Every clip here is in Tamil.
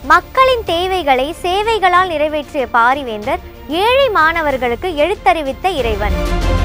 மக்களின் தேவைகளை சேவைகளால் நிறைவேற்றிய பாரிவேந்தர் ஏழை மாணவர்களுக்கு எழுத்தறிவித்த இறைவன்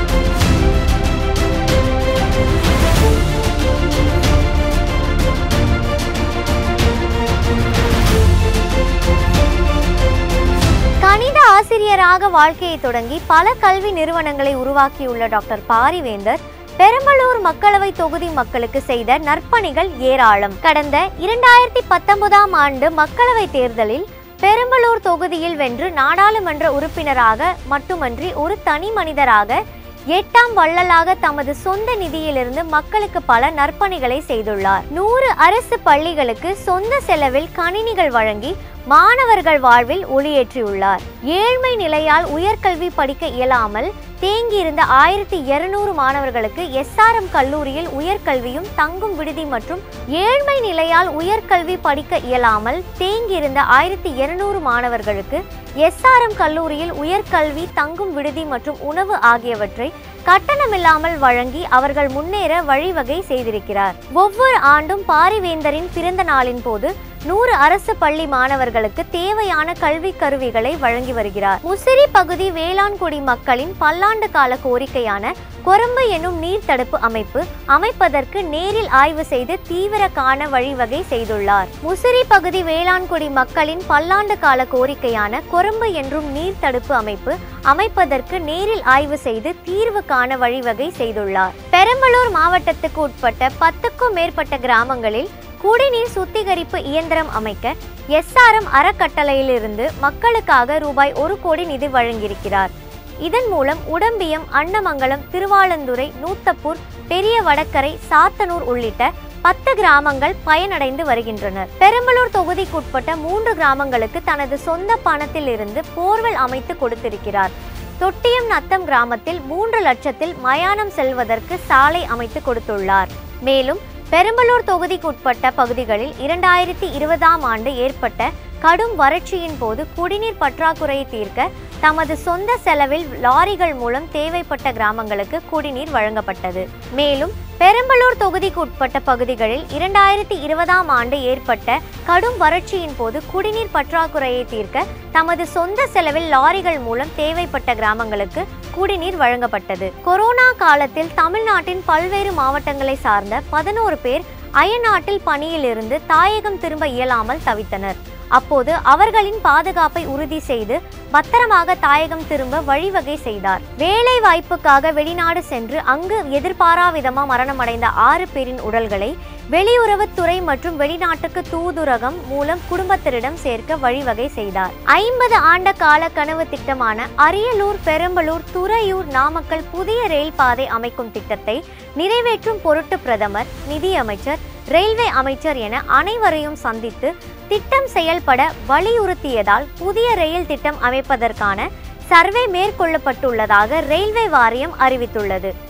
கணித ஆசிரியராக வாழ்க்கையை தொடங்கி பல கல்வி நிறுவனங்களை உருவாக்கியுள்ள டாக்டர் பாரிவேந்தர் பெரம்பலூர் மக்களவை தொகுதி மக்களுக்கு செய்த நற்பணிகள் ஏராளம் கடந்த இரண்டாயிரத்தி பத்தொன்பதாம் ஆண்டு மக்களவை தேர்தலில் பெரம்பலூர் தொகுதியில் வென்று நாடாளுமன்ற உறுப்பினராக மட்டுமன்றி ஒரு தனி மனிதராக எட்டாம் வள்ளலாக தமது சொந்த நிதியிலிருந்து மக்களுக்கு பல நற்பணிகளை செய்துள்ளார் நூறு அரசு பள்ளிகளுக்கு சொந்த செலவில் கணினிகள் வழங்கி மாணவர்கள் வாழ்வில் ஒளியேற்றியுள்ளார் ஏழ்மை நிலையால் உயர்கல்வி படிக்க இயலாமல் தேங்கியிருந்த ஆயிரத்தி இருநூறு மாணவர்களுக்கு எஸ்ஆர்எம் கல்லூரியில் உயர்கல்வியும் தங்கும் விடுதி மற்றும் ஏழ்மை நிலையால் உயர்கல்வி படிக்க இயலாமல் தேங்கியிருந்த ஆயிரத்தி இருநூறு மாணவர்களுக்கு எஸ்ஆர்எம் கல்லூரியில் உயர்கல்வி தங்கும் விடுதி மற்றும் உணவு ஆகியவற்றை கட்டணமில்லாமல் வழங்கி அவர்கள் முன்னேற வழிவகை செய்திருக்கிறார் ஒவ்வொரு ஆண்டும் பாரிவேந்தரின் பிறந்த நாளின் போது நூறு அரசு பள்ளி மாணவர்களுக்கு தேவையான கல்வி கருவிகளை வழங்கி வருகிறார் முசிறி பகுதி வேளாண்குடி மக்களின் பல்லாண்டு கால கோரிக்கையான கொரம்பு எனும் நீர் தடுப்பு அமைப்பு அமைப்பதற்கு நேரில் ஆய்வு செய்து தீவிர காண வழிவகை செய்துள்ளார் முசிறி பகுதி வேளாண்குடி மக்களின் பல்லாண்டு கால கோரிக்கையான கொரம்பு என்றும் நீர் தடுப்பு அமைப்பு அமைப்பதற்கு நேரில் ஆய்வு செய்து தீர்வு காண வழிவகை செய்துள்ளார் பெரம்பலூர் மாவட்டத்துக்கு உட்பட்ட பத்துக்கும் மேற்பட்ட கிராமங்களில் குடிநீர் சுத்திகரிப்பு இயந்திரம் அமைக்க எஸ்ஆர்எம் அறக்கட்டளையிலிருந்து மக்களுக்காக ரூபாய் ஒரு கோடி நிதி வழங்கியிருக்கிறார் இதன் மூலம் உடம்பியம் அன்னமங்கலம் திருவாளந்துறை நூத்தப்பூர் பெரிய வடக்கரை சாத்தனூர் உள்ளிட்ட பத்து கிராமங்கள் பயனடைந்து வருகின்றனர் பெரம்பலூர் தொகுதிக்குட்பட்ட மூன்று கிராமங்களுக்கு தனது சொந்த பணத்தில் இருந்து போர்வெல் அமைத்து கொடுத்திருக்கிறார் தொட்டியம் நத்தம் கிராமத்தில் மூன்று லட்சத்தில் மயானம் செல்வதற்கு சாலை அமைத்து கொடுத்துள்ளார் மேலும் பெரம்பலூர் தொகுதிக்குட்பட்ட பகுதிகளில் இரண்டாயிரத்தி இருபதாம் ஆண்டு ஏற்பட்ட கடும் வறட்சியின் போது குடிநீர் பற்றாக்குறையை தீர்க்க தமது சொந்த செலவில் லாரிகள் மூலம் தேவைப்பட்ட கிராமங்களுக்கு குடிநீர் வழங்கப்பட்டது மேலும் பெரம்பலூர் தொகுதிக்கு உட்பட்ட பகுதிகளில் இரண்டாயிரத்தி இருபதாம் ஆண்டு ஏற்பட்ட கடும் வறட்சியின் போது குடிநீர் பற்றாக்குறையை தீர்க்க தமது சொந்த செலவில் லாரிகள் மூலம் தேவைப்பட்ட கிராமங்களுக்கு குடிநீர் வழங்கப்பட்டது கொரோனா காலத்தில் தமிழ்நாட்டின் பல்வேறு மாவட்டங்களை சார்ந்த பதினோரு பேர் அயல்நாட்டில் பணியிலிருந்து தாயகம் திரும்ப இயலாமல் தவித்தனர் அப்போது அவர்களின் பாதுகாப்பை உறுதி செய்து பத்திரமாக தாயகம் திரும்ப வழிவகை செய்தார் வேலை வாய்ப்புக்காக வெளிநாடு சென்று அங்கு எதிர்பாராவிதமா மரணமடைந்த ஆறு பேரின் உடல்களை வெளியுறவுத்துறை மற்றும் வெளிநாட்டுக்கு தூதுரகம் மூலம் குடும்பத்தினரிடம் சேர்க்க வழிவகை செய்தார் ஐம்பது ஆண்ட கால கனவு திட்டமான அரியலூர் பெரம்பலூர் துறையூர் நாமக்கல் புதிய ரயில் பாதை அமைக்கும் திட்டத்தை நிறைவேற்றும் பொருட்டு பிரதமர் நிதியமைச்சர் ரயில்வே அமைச்சர் என அனைவரையும் சந்தித்து திட்டம் செயல்பட வலியுறுத்தியதால் புதிய ரயில் திட்டம் அமைப்பதற்கான சர்வே மேற்கொள்ளப்பட்டுள்ளதாக ரயில்வே வாரியம் அறிவித்துள்ளது